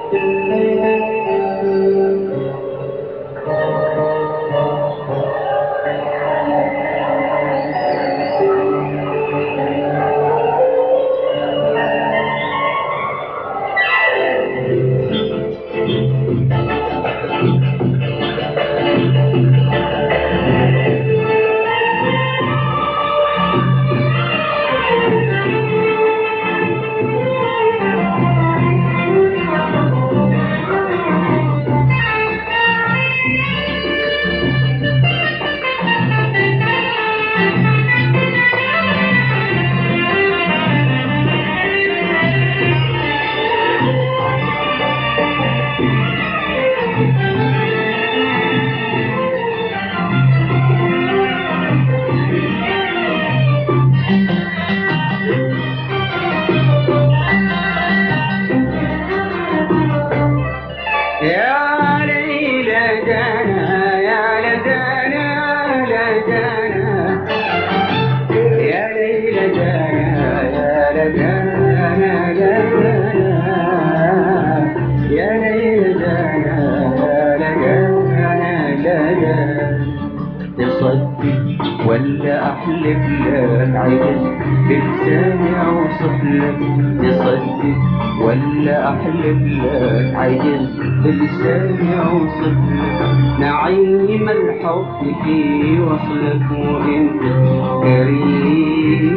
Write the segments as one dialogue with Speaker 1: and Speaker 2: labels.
Speaker 1: يا ليلى دنا يا لدنا لدنا يا ليلى دنا يا لدنا لدنا يا ليلى دنا يا لدنا لدنا تصدق ولا احلف لك عجز بلساني اوصف لك تصدق ولا احلف لك عجز بلساني اوصف لك نعيم الحب في وصلك وانت قريب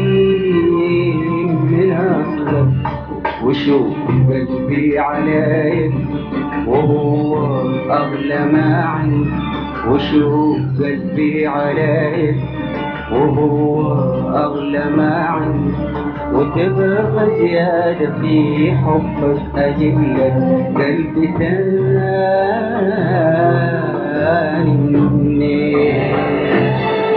Speaker 1: من اصلك وشوف قلبي عليك وهو اغلى ما عندي وشوف قلبي عليك وهو أغلى ما عندي وتبغى زيادة في حبك أجيب لك قلبي تاني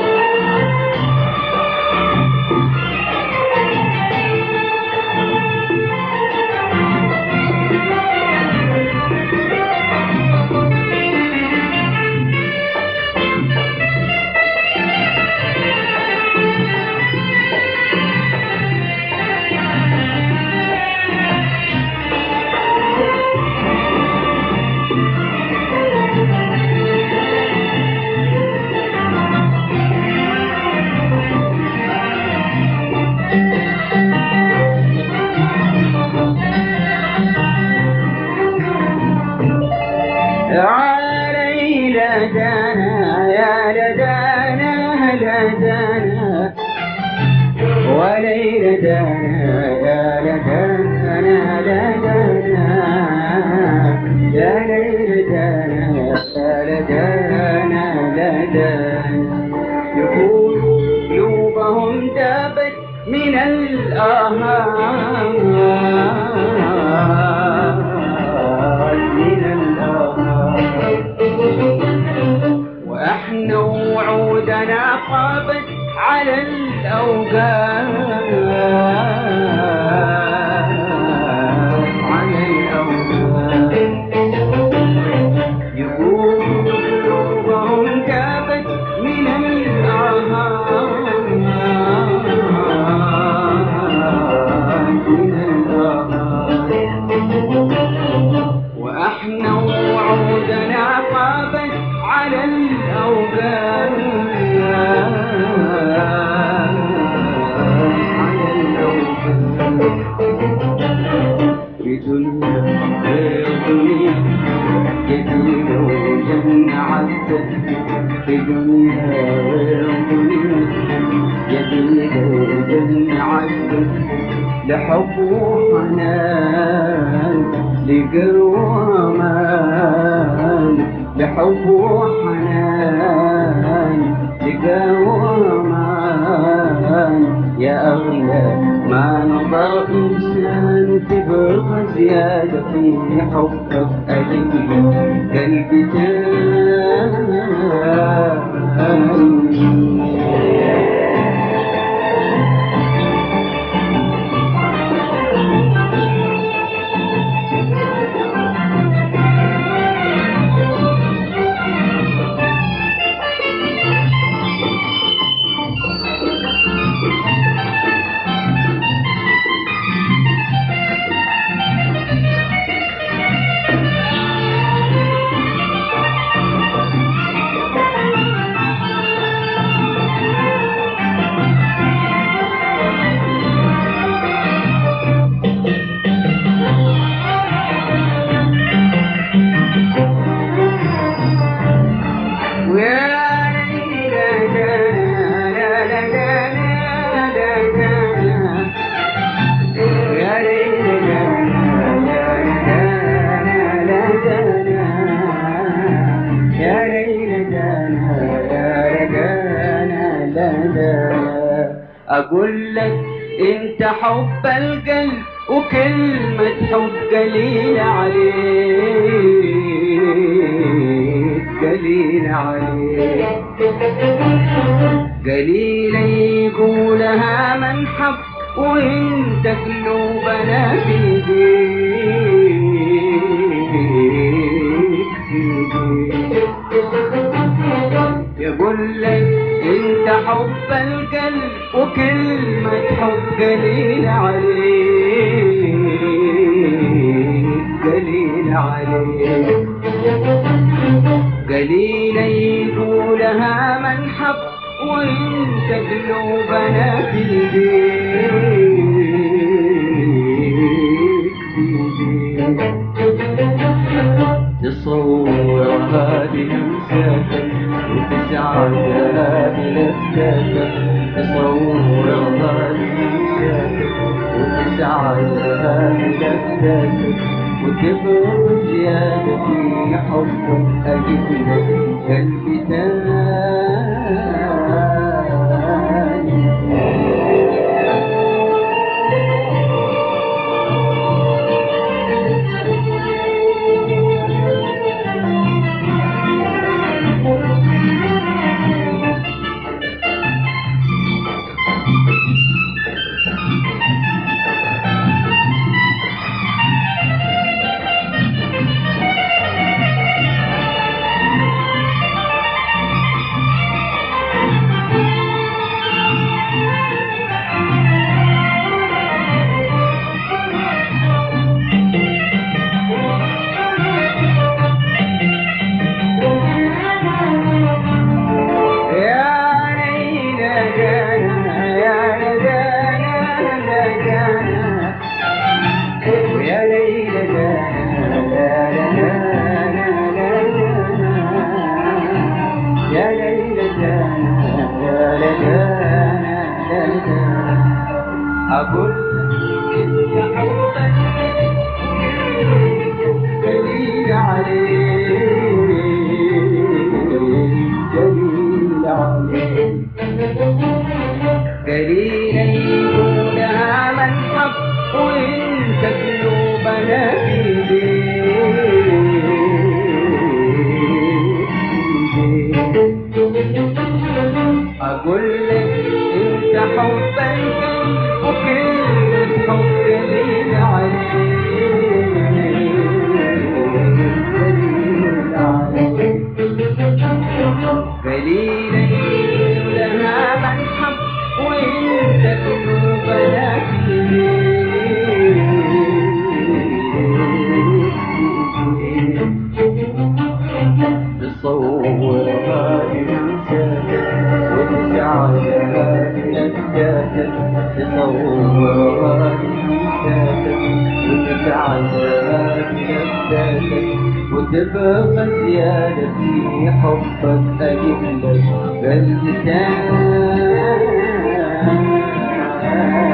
Speaker 1: علي لدانا يا لدانا لدانا ولي لدانا يا لدانا لدانا يا لي لدانا يا لدانا لدانا يقول قلوبهم دابت من الآهات من الآهات واحنا وعودنا قابت على الاوقات على الاوقات يقول قلوبهم كابت من الآهات من الآهات واحنا وعودنا قابت على الاوقات على الاوقات في دنيا غير دنيا جديدة وجنة عدت في دنيا غير دنيا جديدة وجنة عدت لحب وحنان لقروة أمان لحب وحنان لقروة أمان يا أغلى ما نظر إنسان تبغى زيادة في حبك أجل قلبي تاني اقول لك انت حب القلب وكلمة حب قليلة عليك قليلة عليك قليلة يقولها من حب وانت قلوبنا في ايديك في ايديك يقول لك انت حب القلب وكلمة حب قليلة عليك قليلة عليك قليلة يقولها من حب وانت قلوبنا في ايديك في ايديك تصور هذه مساكن وتسعد بلفتك تصور هذه مساكن وتسعد بلفتك وتبرز زيادة في حبك أجد لك قلبي تاني يا ليلى جانا يا لجانا لجانا ويا ليلى جانا يا لجانا لجانا يا ليلى جانا يا لجانا لجانا أقول يا حبك قليل عليك قليل عليك قليلا يقولها من حب وانت قلوبنا في ايديك اقول لك انت حب القلب وكلمة حب قليل عليك قليل عليك قليلا لها من حب وانت قلوبنا تصور هذه المسافة وتسعدها بنجاتك تصور هذه المسافة وتسعدها بنجاتك وتبقى زيادة في حبك أجيب لك قلب تاني